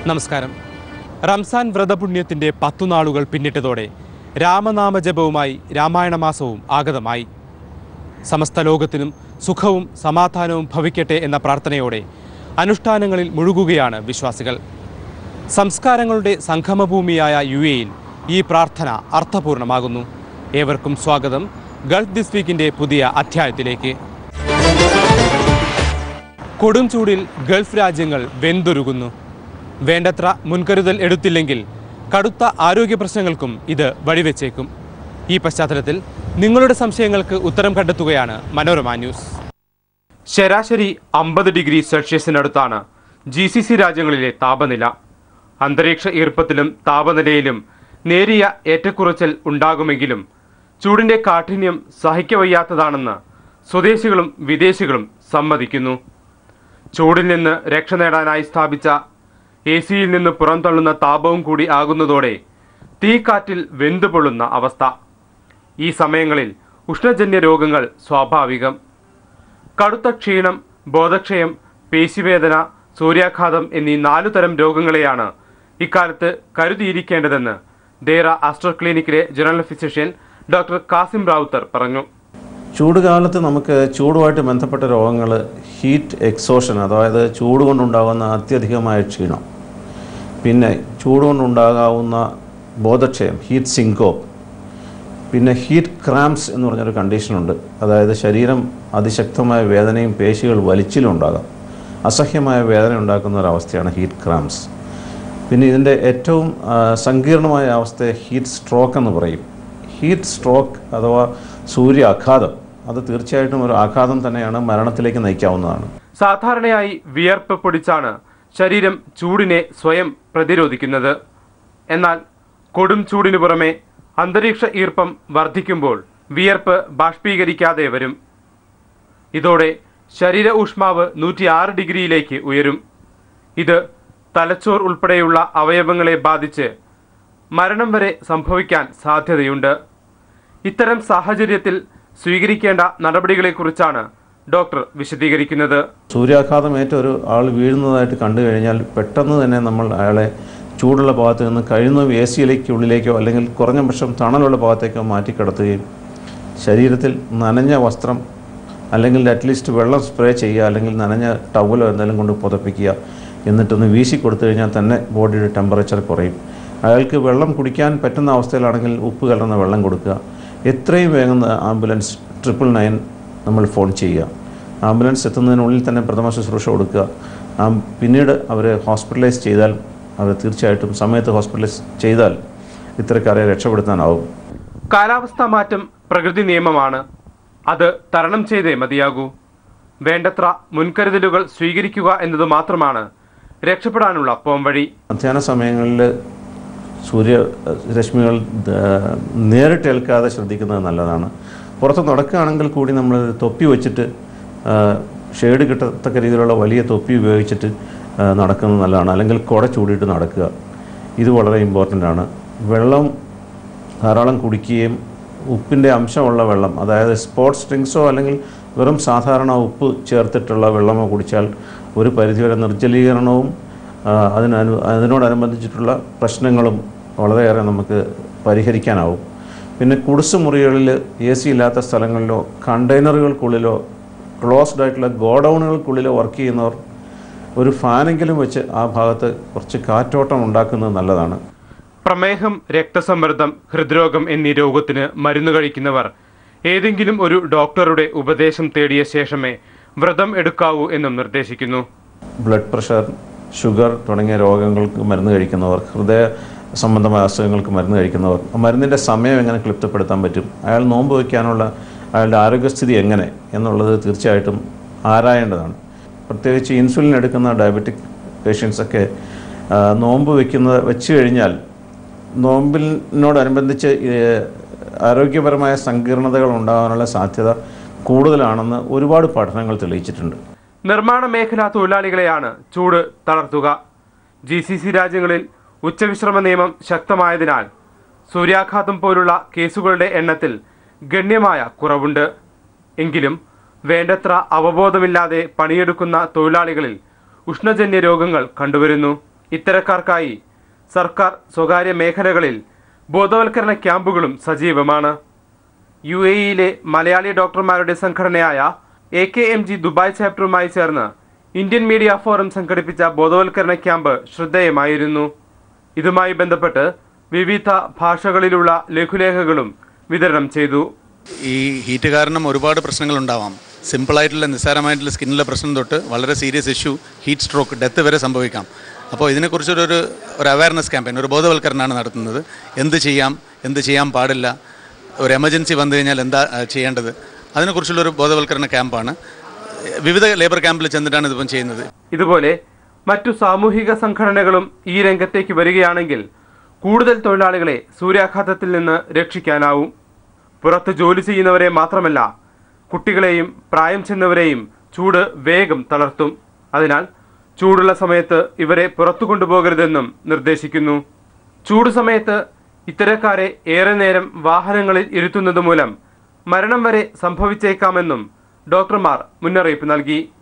നമസ്കാരം റംസാൻ വ്രതപുണ്യത്തിന്റെ പത്തു നാളുകൾ പിന്നിട്ടതോടെ രാമനാമജപവുമായി രാമായണ മാസവും ആഗതമായി സമസ്ത ലോകത്തിനും സുഖവും സമാധാനവും ഭവിക്കട്ടെ എന്ന പ്രാർത്ഥനയോടെ അനുഷ്ഠാനങ്ങളിൽ മുഴുകുകയാണ് വിശ്വാസികൾ സംസ്കാരങ്ങളുടെ സംഗമഭൂമിയായ യു എയിൽ ഈ പ്രാർത്ഥന അർത്ഥപൂർണമാകുന്നു ഏവർക്കും സ്വാഗതം ഗൾഫ് ദിസ് വീക്കിന്റെ പുതിയ അധ്യായത്തിലേക്ക് കൊടും ചൂടിൽ ഗൾഫ് രാജ്യങ്ങൾ വെന്തുരുകുന്നു വേണ്ടത്ര മുൻകരുതൽ എടുത്തില്ലെങ്കിൽ കടുത്ത ആരോഗ്യ പ്രശ്നങ്ങൾക്കും ഇത് വഴിവെച്ചേക്കും ഈ പശ്ചാത്തലത്തിൽ നിങ്ങളുടെ സംശയങ്ങൾക്ക് ഉത്തരം കണ്ടെത്തുകയാണ് മനോരമ ന്യൂസ് ശരാശരി അമ്പത് ഡിഗ്രി സെൽഷ്യസിനടുത്താണ് ജി സി സി രാജ്യങ്ങളിലെ താപനില അന്തരീക്ഷ ഈർപ്പത്തിലും താപനിലയിലും നേരിയ ഏറ്റക്കുറച്ചിൽ ഉണ്ടാകുമെങ്കിലും ചൂടിന്റെ കാഠിന്യം സഹിക്കവയ്യാത്തതാണെന്ന് സ്വദേശികളും വിദേശികളും സമ്മതിക്കുന്നു ചൂടിൽ നിന്ന് രക്ഷ നേടാനായി സ്ഥാപിച്ച എ സിയിൽ നിന്ന് പുറന്തള്ളുന്ന താപവും കൂടി ആകുന്നതോടെ തീക്കാറ്റിൽ വെന്തുപൊള്ളുന്ന അവസ്ഥ ഈ സമയങ്ങളിൽ ഉഷ്ണജന്യ രോഗങ്ങൾ സ്വാഭാവികം കടുത്ത ക്ഷീണം ബോധക്ഷയം പേശിവേദന സൂര്യാഘാതം എന്നീ നാലു തരം രോഗങ്ങളെയാണ് ഇക്കാലത്ത് കരുതിയിരിക്കേണ്ടതെന്ന് ദേറ ആസ്ട്രോ ക്ലിനിക്കിലെ general physician doctor Kasim Rawther പറഞ്ഞു ചൂട് കാലത്ത് നമുക്ക് ചൂടുമായിട്ട് ബന്ധപ്പെട്ട രോഗങ്ങൾ ഹീറ്റ് എക്സോഷൻ അതായത് ചൂട് കൊണ്ടുണ്ടാകുന്ന അത്യധികമായ ക്ഷീണം പിന്നെ ചൂട് കൊണ്ടുണ്ടാകാവുന്ന ബോധക്ഷയം ഹീറ്റ് സിങ്കോപ്പ് പിന്നെ ഹീറ്റ് ക്രാംസ് എന്ന് പറഞ്ഞൊരു കണ്ടീഷനുണ്ട് അതായത് ശരീരം അതിശക്തമായ വേദനയും പേശികൾ വലിച്ചിലും ഉണ്ടാകാം അസഹ്യമായ വേദന ഉണ്ടാക്കുന്ന ഒരവസ്ഥയാണ് ഹീറ്റ് ക്രാംസ് പിന്നെ ഇതിൻ്റെ ഏറ്റവും ആ, സങ്കീർണമായ അവസ്ഥയെ ഹീറ്റ് സ്ട്രോക്ക് എന്ന് പറയും ഹീറ്റ് സ്ട്രോക്ക് അഥവാ സൂര്യാഘാതം അത് തീർച്ചയായിട്ടും ഒരു ആഘാതം തന്നെയാണ് മരണത്തിലേക്ക് നയിക്കാവുന്നതാണ് സാധാരണയായി വിയർപ്പ് പൊടിച്ചാണ് ശരീരം ചൂടിനെ സ്വയം പ്രതിരോധിക്കുന്നത് എന്നാൽ കൊടും ചൂടിനു പുറമെ അന്തരീക്ഷ ഈർപ്പം വർദ്ധിക്കുമ്പോൾ വിയർപ്പ് ബാഷ്പീകരിക്കാതെ വരും ഇതോടെ ശരീര ഊഷ്മാവ് നൂറ്റിയാറ് ഡിഗ്രിയിലേക്ക് ഉയരും ഇത് തലച്ചോർ ഉൾപ്പെടെയുള്ള അവയവങ്ങളെ ബാധിച്ച് മരണം വരെ സംഭവിക്കാൻ സാധ്യതയുണ്ട് ഇത്തരം സാഹചര്യത്തിൽ സ്വീകരിക്കേണ്ട നടപടികളെക്കുറിച്ചാണ് ഡോക്ടർ വിശദീകരിക്കുന്നത് സൂര്യാഘാതം ഏറ്റ ഒരു ആൾ വീഴുന്നതായിട്ട് കണ്ടു കഴിഞ്ഞാൽ പെട്ടെന്ന് തന്നെ നമ്മൾ അയാളെ ചൂടുള്ള ഭാഗത്ത് നിന്ന് കഴിയുന്നതും എ സിയിലേക്ക് ഉള്ളിലേക്കോ അല്ലെങ്കിൽ കുറഞ്ഞ പക്ഷം തണലുള്ള ഭാഗത്തേക്കോ മാറ്റി കിടത്തുകയും ശരീരത്തിൽ നനഞ്ഞ വസ്ത്രം അല്ലെങ്കിൽ അറ്റ്ലീസ്റ്റ് വെള്ളം സ്പ്രേ ചെയ്യുക അല്ലെങ്കിൽ നനഞ്ഞ ടവലോ എന്തെങ്കിലും കൊണ്ട് പുതപ്പിക്കുക എന്നിട്ടൊന്ന് വീശി കൊടുത്തു കഴിഞ്ഞാൽ തന്നെ ബോഡിയുടെ ടെമ്പറേച്ചർ കുറയും അയാൾക്ക് വെള്ളം കുടിക്കാൻ പറ്റുന്ന അവസ്ഥയിലാണെങ്കിൽ ഉപ്പ് കലർന്ന വെള്ളം കൊടുക്കുക എത്രയും വേഗം ആംബുലൻസ് ട്രിപ്പിൾ നയൻ നമ്മൾ ഫോൺ ചെയ്യുക ആംബുലൻസ് എത്തുന്നതിനുള്ളിൽ തന്നെ പ്രഥമ ശുശ്രൂഷ കൊടുക്കുക ആം- പിന്നീട് അവർ ഹോസ്പിറ്റലൈസ് ചെയ്താൽ അവർ തീർച്ചയായിട്ടും സമയത്ത് ഹോസ്പിറ്റലൈസ് ചെയ്താൽ ഇത്തരക്കാരെ രക്ഷപ്പെടുത്താനാവും കാലാവസ്ഥാ മാറ്റം പ്രകൃതി നിയമമാണ് അത് തരണം ചെയ്തേ മതിയാകൂ വേണ്ടത്ര മുൻകരുതലുകൾ സ്വീകരിക്കുക എന്നത് മാത്രമാണ് രക്ഷപ്പെടാനുള്ള പോംവഴി മധ്യാഹ്ന സമയങ്ങളിൽ സൂര്യ രശ്മികൾ ദ- നേരിട്ടേൽക്കാതെ ശ്രദ്ധിക്കുന്നത് നല്ലതാണ് പുറത്ത് നടക്കുകയാണെങ്കിൽ കൂടി നമ്മൾ തൊപ്പി വെച്ചിട്ട് ഷെയ്ഡ് കിട്ടത്തക്ക രീതിയിലുള്ള വലിയ തൊപ്പി ഉപയോഗിച്ചിട്ട് ആ, നടക്കുന്നത് നല്ലതാണ് അല്ലെങ്കിൽ കുട ചൂടിയിട്ട് നടക്കുക ഇത് വളരെ ഇമ്പോർട്ടൻ്റ് ആണ് വെള്ളം ധാരാളം കുടിക്കുകയും ഉപ്പിൻ്റെ അംശമുള്ള വെള്ളം അതായത് സ്പോർട്സ് ഡ്രിങ്ക്സോ അല്ലെങ്കിൽ വെറും സാധാരണ ഉപ്പ് ചേർത്തിട്ടുള്ള വെള്ളമോ കുടിച്ചാൽ ഒരു പരിധിവരെ നിർജ്ജലീകരണവും ആ, അതിനനു അതിനോടനുബന്ധിച്ചിട്ടുള്ള പ്രശ്നങ്ങളും വളരെയേറെ നമുക്ക് പരിഹരിക്കാനാവും പിന്നെ കുടിസ് മുറികളിൽ എ സി ഇല്ലാത്ത സ്ഥലങ്ങളിലോ കണ്ടെയ്നറുകൾക്കുള്ളിലോ ക്ലോസ്ഡ് ആയിട്ടുള്ള ഗോഡൗണുകൾക്കുള്ളിലോ വർക്ക് ചെയ്യുന്നവർ ഒരു ഫാനെങ്കിലും വെച്ച് ആ ഭാഗത്ത് കുറച്ച് കാറ്റോട്ടം ഉണ്ടാക്കുന്നത് നല്ലതാണ് പ്രമേഹം രക്തസമ്മർദ്ദം ഹൃദ്രോഗം എന്നീ രോഗത്തിന് മരുന്ന് കഴിക്കുന്നവർ ഏതെങ്കിലും ഒരു ഡോക്ടറുടെ ഉപദേശം തേടിയ ശേഷമേ വ്രതം എടുക്കാവൂ എന്നും നിർദ്ദേശിക്കുന്നു ബ്ലഡ് പ്രഷർ ഷുഗർ തുടങ്ങിയ രോഗങ്ങൾക്ക് മരുന്ന് കഴിക്കുന്നവർ ഹൃദയ സംബന്ധമായ അസുഖങ്ങൾക്ക് മരുന്ന് കഴിക്കുന്നവർ മരുന്നിൻ്റെ സമയം എങ്ങനെ ക്ലിപ്തപ്പെടുത്താൻ പറ്റും അയാൾ നോമ്പ് വയ്ക്കാനുള്ള അയാളുടെ ആരോഗ്യസ്ഥിതി എങ്ങനെ എന്നുള്ളത് തീർച്ചയായിട്ടും ആരായേണ്ടതാണ് പ്രത്യേകിച്ച് ഇൻസുലിൻ എടുക്കുന്ന ഡയബറ്റിക് പേഷ്യൻസൊക്കെ ആ, നോമ്പ് വയ്ക്കുന്ന വെച്ച് കഴിഞ്ഞാൽ നോമ്പിനോടനുബന്ധിച്ച് ഏഹ്, ആരോഗ്യപരമായ സങ്കീർണതകൾ ഉണ്ടാകാനുള്ള സാധ്യത കൂടുതലാണെന്ന് ഒരുപാട് പഠനങ്ങൾ തെളിയിച്ചിട്ടുണ്ട് നിർമ്മാണ മേഖലാ തൊഴിലാളികളെയാണ് ചൂട് തളർത്തുക ജി സി സി രാജ്യങ്ങളിൽ ഉച്ചവിശ്രമ നിയമം ശക്തമായതിനാൽ സൂര്യാഘാതം പോലുള്ള കേസുകളുടെ എണ്ണത്തിൽ ഗണ്യമായ കുറവുണ്ട് എങ്കിലും വേണ്ടത്ര അവബോധമില്ലാതെ പണിയെടുക്കുന്ന തൊഴിലാളികളിൽ ഉഷ്ണജന്യ രോഗങ്ങൾ കണ്ടുവരുന്നു ഇത്തരക്കാർക്കായി സർക്കാർ സ്വകാര്യ മേഖലകളിൽ ബോധവൽക്കരണ ക്യാമ്പുകളും സജീവമാണ് യു എ ഇയിലെ മലയാളി ഡോക്ടർമാരുടെ സംഘടനയായ A K M G Dubai ചാപ്റ്ററുമായി ചേർന്ന് ഇന്ത്യൻ മീഡിയ ഫോറം സംഘടിപ്പിച്ച ബോധവൽക്കരണ ക്യാമ്പ് ശ്രദ്ധേയമായിരുന്നു ഇതുമായി ബന്ധപ്പെട്ട് വിവിധ ഭാഷകളിലുള്ള ലഘുലേഖകളും വിതരണം ചെയ്തു ഈ ഹീറ്റ് കാരണം ഒരുപാട് പ്രശ്നങ്ങളുണ്ടാവാം സിമ്പിളായിട്ടുള്ള നിസ്സാരമായിട്ടുള്ള സ്കിന്നിലെ പ്രശ്നം തൊട്ട് വളരെ serious issue heat stroke death വരെ സംഭവിക്കാം അപ്പോൾ ഇതിനെക്കുറിച്ചൊരു ഒരു ഒരു അവയർനെസ് ക്യാമ്പയിൻ ഒരു ബോധവൽക്കരണമാണ് നടത്തുന്നത് എന്ത് ചെയ്യാം എന്ത് ചെയ്യാൻ പാടില്ല ഒരു എമർജൻസി വന്നു കഴിഞ്ഞാൽ എന്താ ആ, ചെയ്യേണ്ടത് അതിനെക്കുറിച്ചുള്ളൊരു ബോധവൽക്കരണ ക്യാമ്പാണ് വിവിധ ലേബർ ക്യാമ്പിൽ ചെന്നിട്ടാണ് ഇതിപ്പം ചെയ്യുന്നത് ഇതുപോലെ മറ്റു സാമൂഹിക സംഘടനകളും ഈ രംഗത്തേക്ക് വരികയാണെങ്കിൽ കൂടുതൽ തൊഴിലാളികളെ സൂര്യാഘാതത്തിൽ നിന്ന് രക്ഷിക്കാനാവും പുറത്ത് ജോലി ചെയ്യുന്നവരെ മാത്രമല്ല കുട്ടികളെയും പ്രായം ചെന്നവരെയും ചൂട് വേഗം തളർത്തും അതിനാൽ ചൂടുള്ള സമയത്ത് ഇവരെ പുറത്തു കൊണ്ടുപോകരുതെന്നും നിർദ്ദേശിക്കുന്നു ചൂട് സമയത്ത് ഇത്തരക്കാരെ ഏറെ നേരം വാഹനങ്ങളിൽ ഇരുത്തുന്നത് മൂലം മരണം വരെ സംഭവിച്ചേക്കാമെന്നും ഡോക്ടർമാർ മുന്നറിയിപ്പ് നൽകി